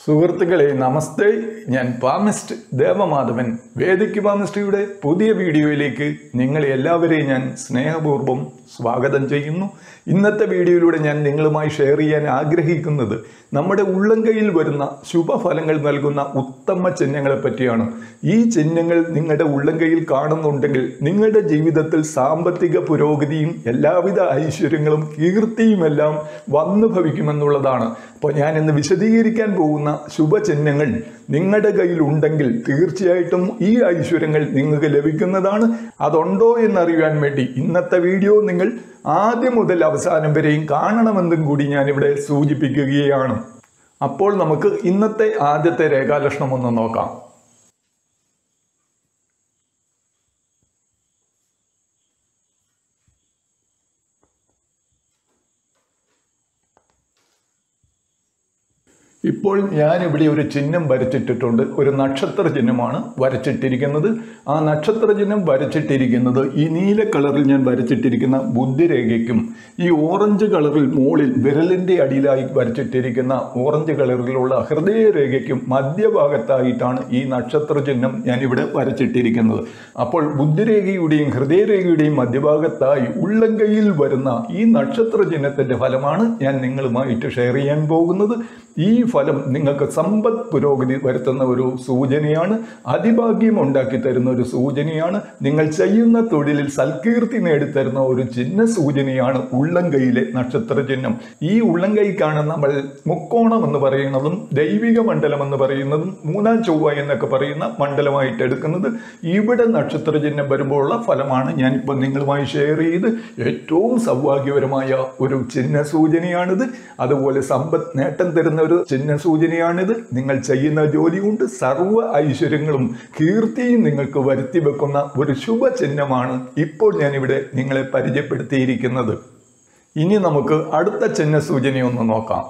സുഹൃത്തുക്കളെ നമസ്തേ ഞാൻ പാമിസ്റ്റ് ദേവമാധവൻ വേദിക്ക് പാമിസ്റ്റിയുടെ പുതിയ വീഡിയോയിലേക്ക് നിങ്ങളെ എല്ലാവരെയും ഞാൻ സ്നേഹപൂർവ്വം സ്വാഗതം ചെയ്യുന്നു ഇന്നത്തെ വീഡിയോയിലൂടെ ഞാൻ നിങ്ങളുമായി ഷെയർ ചെയ്യാൻ ആഗ്രഹിക്കുന്നത് നമ്മുടെ ഉള്ളംകൈയിൽ വരുന്ന ശുഭഫലങ്ങൾ നൽകുന്ന ഉത്തമ ചിഹ്നങ്ങളെ പറ്റിയാണ് ഈ ചിഹ്നങ്ങൾ നിങ്ങളുടെ ഉള്ളംകൈയിൽ കാണുന്നുണ്ടെങ്കിൽ നിങ്ങളുടെ ജീവിതത്തിൽ സാമ്പത്തിക പുരോഗതിയും എല്ലാവിധ ഐശ്വര്യങ്ങളും കീർത്തിയുമെല്ലാം വന്നു ഭവിക്കുമെന്നുള്ളതാണ് അപ്പോൾ ഞാൻ ഇന്ന് വിശദീകരിക്കാൻ പോകുന്ന ശുഭചിഹ്നങ്ങൾ നിങ്ങളുടെ കയ്യിൽ ഉണ്ടെങ്കിൽ തീർച്ചയായിട്ടും ഈ ഐശ്വര്യങ്ങൾ നിങ്ങൾക്ക് ലഭിക്കുന്നതാണ് അതുണ്ടോ എന്നറിയാൻ വേണ്ടി ഇന്നത്തെ വീഡിയോ നിങ്ങൾ ആദ്യം മുതൽ അവസാനം വരെയും കാണണമെന്നും കൂടി ഞാനിവിടെ സൂചിപ്പിക്കുകയാണ് അപ്പോൾ നമുക്ക് ഇന്നത്തെ ആദ്യത്തെ രേഖാലക്ഷണം ഒന്ന് നോക്കാം ഇപ്പോൾ ഞാനിവിടെ ഒരു ചിഹ്നം വരച്ചിട്ടിട്ടുണ്ട് ഒരു നക്ഷത്ര ചിഹ്നമാണ് വരച്ചിട്ടിരിക്കുന്നത് ആ നക്ഷത്ര ചിഹ്നം വരച്ചിട്ടിരിക്കുന്നത് ഈ നീല കളറിൽ ഞാൻ വരച്ചിട്ടിരിക്കുന്ന ബുദ്ധിരേഖയ്ക്കും ഈ ഓറഞ്ച് കളറിൽ മുകളിൽ വിരലിൻ്റെ അടിയിലായി വരച്ചിട്ടിരിക്കുന്ന ഓറഞ്ച് കളറിലുള്ള ഹൃദയരേഖയ്ക്കും മധ്യഭാഗത്തായിട്ടാണ് ഈ നക്ഷത്ര ചിഹ്നം ഞാനിവിടെ വരച്ചിട്ടിരിക്കുന്നത് അപ്പോൾ ബുദ്ധിരേഖയുടെയും ഹൃദയരേഖയുടെയും മധ്യഭാഗത്തായി ഉള്ളംകൈയിൽ വരുന്ന ഈ നക്ഷത്ര ചിഹ്നത്തിൻ്റെ ഫലമാണ് ഞാൻ നിങ്ങളുമായിട്ട് ഷെയർ ചെയ്യാൻ പോകുന്നത് ഈ ഫലം നിങ്ങൾക്ക് സമ്പദ് പുരോഗതി വരുത്തുന്ന ഒരു സൂചനയാണ് അതിഭാഗ്യം ഉണ്ടാക്കി തരുന്ന ഒരു സൂചനയാണ് നിങ്ങൾ ചെയ്യുന്ന തൊഴിലിൽ സൽകീർത്തി നേടിത്തരുന്ന ഒരു ചിഹ്ന സൂചനയാണ് ഉള്ളംകൈയിലെ നക്ഷത്ര ചിഹ്നം ഈ ഉള്ളംകൈ കാണുന്ന നമ്മൾ മുക്കോണം എന്ന് പറയുന്നതും ദൈവിക മണ്ഡലം എന്ന് പറയുന്നതും മൂന്നാം ചൊവ്വ എന്നൊക്കെ പറയുന്ന മണ്ഡലമായിട്ട് എടുക്കുന്നത് ഇവിടെ നക്ഷത്ര ചിഹ്നം വരുമ്പോഴുള്ള ഫലമാണ് ഞാനിപ്പോൾ നിങ്ങളുമായി ഷെയർ ചെയ്ത് ഏറ്റവും സൗഭാഗ്യപരമായ ഒരു ചിഹ്ന സൂചനയാണിത് അതുപോലെ സമ്പത്ത് നേട്ടം തരുന്ന ഒരു ചിഹ്ന സൂചനയാണിത് നിങ്ങൾ ചെയ്യുന്ന ജോലി കൊണ്ട് സർവ്വ ഐശ്വര്യങ്ങളും കീർത്തിയും നിങ്ങൾക്ക് വരുത്തി വെക്കുന്ന ഒരു ശുഭ ചിഹ്നമാണ് ഇപ്പോൾ ഞാനിവിടെ നിങ്ങളെ പരിചയപ്പെടുത്തിയിരിക്കുന്നത് ഇനി നമുക്ക് അടുത്ത ചിഹ്ന സൂചനയൊന്ന് നോക്കാം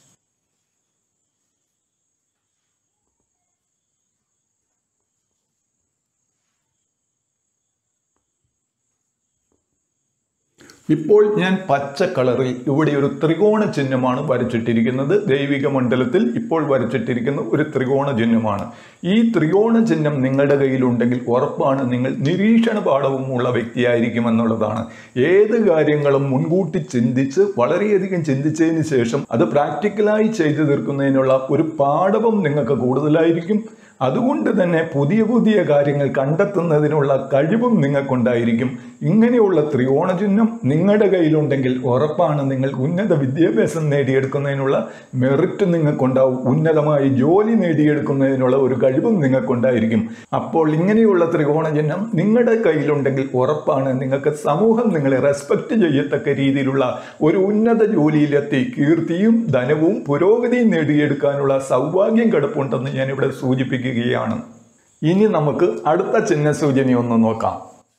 ഇപ്പോൾ ഞാൻ പച്ച കളറിൽ ഇവിടെ ഒരു ത്രികോണ ചിഹ്നമാണ് വരച്ചിട്ടിരിക്കുന്നത് ദൈവിക മണ്ഡലത്തിൽ ഇപ്പോൾ വരച്ചിട്ടിരിക്കുന്ന ഒരു ത്രികോണ ചിഹ്നമാണ് ഈ ത്രികോണ ചിഹ്നം നിങ്ങളുടെ കയ്യിലുണ്ടെങ്കിൽ ഉറപ്പാണ് നിങ്ങൾ നിരീക്ഷണ പാഠവുമുള്ള വ്യക്തിയായിരിക്കുമെന്നുള്ളതാണ് ഏത് കാര്യങ്ങളും മുൻകൂട്ടി ചിന്തിച്ച് വളരെയധികം ചിന്തിച്ചതിന് ശേഷം അത് പ്രാക്ടിക്കലായി ചെയ്തു തീർക്കുന്നതിനുള്ള ഒരു പാഠവും നിങ്ങൾക്ക് കൂടുതലായിരിക്കും അതുകൊണ്ട് തന്നെ പുതിയ പുതിയ കാര്യങ്ങൾ കണ്ടെത്തുന്നതിനുള്ള കഴിവും നിങ്ങൾക്കുണ്ടായിരിക്കും ഇങ്ങനെയുള്ള ത്രികോണ ചിഹ്നം നിങ്ങളുടെ കയ്യിലുണ്ടെങ്കിൽ ഉറപ്പാണ് നിങ്ങൾ ഉന്നത വിദ്യാഭ്യാസം നേടിയെടുക്കുന്നതിനുള്ള മെറിറ്റ് നിങ്ങൾക്കുണ്ടാവും ഉന്നതമായി ജോലി നേടിയെടുക്കുന്നതിനുള്ള ഒരു കഴിവും നിങ്ങൾക്കുണ്ടായിരിക്കും അപ്പോൾ ഇങ്ങനെയുള്ള ത്രികോണ ചിഹ്നം നിങ്ങളുടെ കയ്യിലുണ്ടെങ്കിൽ ഉറപ്പാണ് നിങ്ങൾക്ക് സമൂഹം നിങ്ങളെ റെസ്പെക്റ്റ് ചെയ്യത്തക്ക രീതിയിലുള്ള ഒരു ഉന്നത ജോലിയിലെത്തി കീർത്തിയും ധനവും പുരോഗതിയും നേടിയെടുക്കാനുള്ള സൗഭാഗ്യം കിടപ്പുണ്ടെന്ന് ഞാനിവിടെ സൂചിപ്പിക്കുകയാണ് ഇനി നമുക്ക് അടുത്ത ചിഹ്ന സൂചന ഒന്ന് നോക്കാം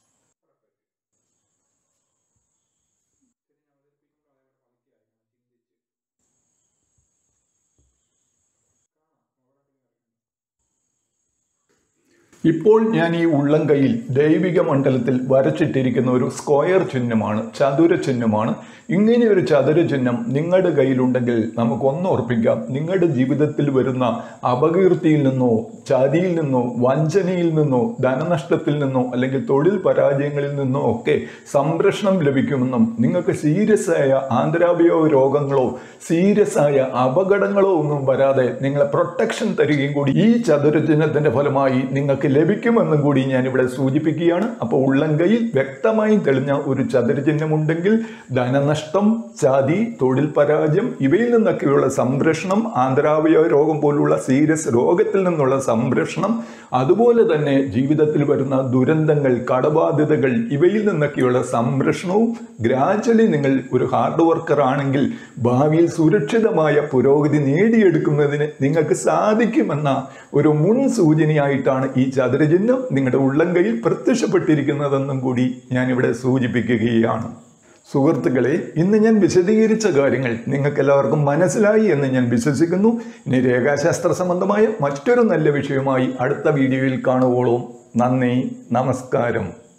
ഇപ്പോൾ ഞാൻ ഈ ഉള്ളംകൈയിൽ ദൈവിക മണ്ഡലത്തിൽ വരച്ചിട്ടിരിക്കുന്ന ഒരു സ്ക്വയർ ചിഹ്നമാണ് ചതുര ചിഹ്നമാണ് ഇങ്ങനെ ഒരു ചതുര ചിഹ്നം നിങ്ങളുടെ കയ്യിലുണ്ടെങ്കിൽ നമുക്ക് ഒന്ന് ഉറപ്പിക്കാം നിങ്ങളുടെ ജീവിതത്തിൽ വരുന്ന അപകീർത്തിയിൽ നിന്നോ ചതിയിൽ നിന്നോ വഞ്ചനയിൽ നിന്നോ ധനനഷ്ടത്തിൽ നിന്നോ അല്ലെങ്കിൽ തൊഴിൽ പരാജയങ്ങളിൽ നിന്നോ ഒക്കെ സംരക്ഷണം ലഭിക്കുമെന്നും നിങ്ങൾക്ക് സീരിയസ് ആയ ആന്തരാവയവ രോഗങ്ങളോ സീരിയസ് ആയ അപകടങ്ങളോ ഒന്നും വരാതെ നിങ്ങളെ പ്രൊട്ടക്ഷൻ തരികയും കൂടി ഈ ചതുര ചിഹ്നത്തിന്റെ ഫലമായി നിങ്ങൾക്ക് ലഭിക്കുമെന്നും കൂടി ഞാൻ ഇവിടെ സൂചിപ്പിക്കുകയാണ് അപ്പോൾ ഉള്ളംകൈയിൽ വ്യക്തമായും തെളിഞ്ഞ ഒരു ചതുരചിഹ്നമുണ്ടെങ്കിൽ ധനനഷ്ടം ചതി തൊഴിൽ പരാജയം ഇവയിൽ നിന്നൊക്കെയുള്ള സംരക്ഷണം ആന്തരാവയവ രോഗം പോലുള്ള സീരിയസ് രോഗത്തിൽ നിന്നുള്ള സംരക്ഷണം അതുപോലെ തന്നെ ജീവിതത്തിൽ വരുന്ന ദുരന്തങ്ങൾ കടബാധ്യതകൾ ഇവയിൽ നിന്നൊക്കെയുള്ള സംരക്ഷണവും ഗ്രാജ്വലി നിങ്ങൾ ഒരു ഹാർഡ് വർക്കർ ആണെങ്കിൽ ഭാവിയിൽ സുരക്ഷിതമായ പുരോഗതി നേടിയെടുക്കുന്നതിന് നിങ്ങൾക്ക് സാധിക്കുമെന്ന ഒരു മുൻ സൂചനയായിട്ടാണ് ഈ ചതുരചിഹ്നം നിങ്ങളുടെ ഉള്ളംകൈയിൽ പ്രത്യക്ഷപ്പെട്ടിരിക്കുന്നതെന്നും കൂടി ഞാനിവിടെ സൂചിപ്പിക്കുകയാണ് സുഹൃത്തുക്കളെ ഇന്ന് ഞാൻ വിശദീകരിച്ച കാര്യങ്ങൾ നിങ്ങൾക്ക് എല്ലാവർക്കും മനസ്സിലായി എന്ന് ഞാൻ വിശ്വസിക്കുന്നു ഇനി രേഖാശാസ്ത്ര സംബന്ധമായ മറ്റൊരു നല്ല വിഷയവുമായി അടുത്ത വീഡിയോയിൽ കാണുവോളും നന്ദി നമസ്കാരം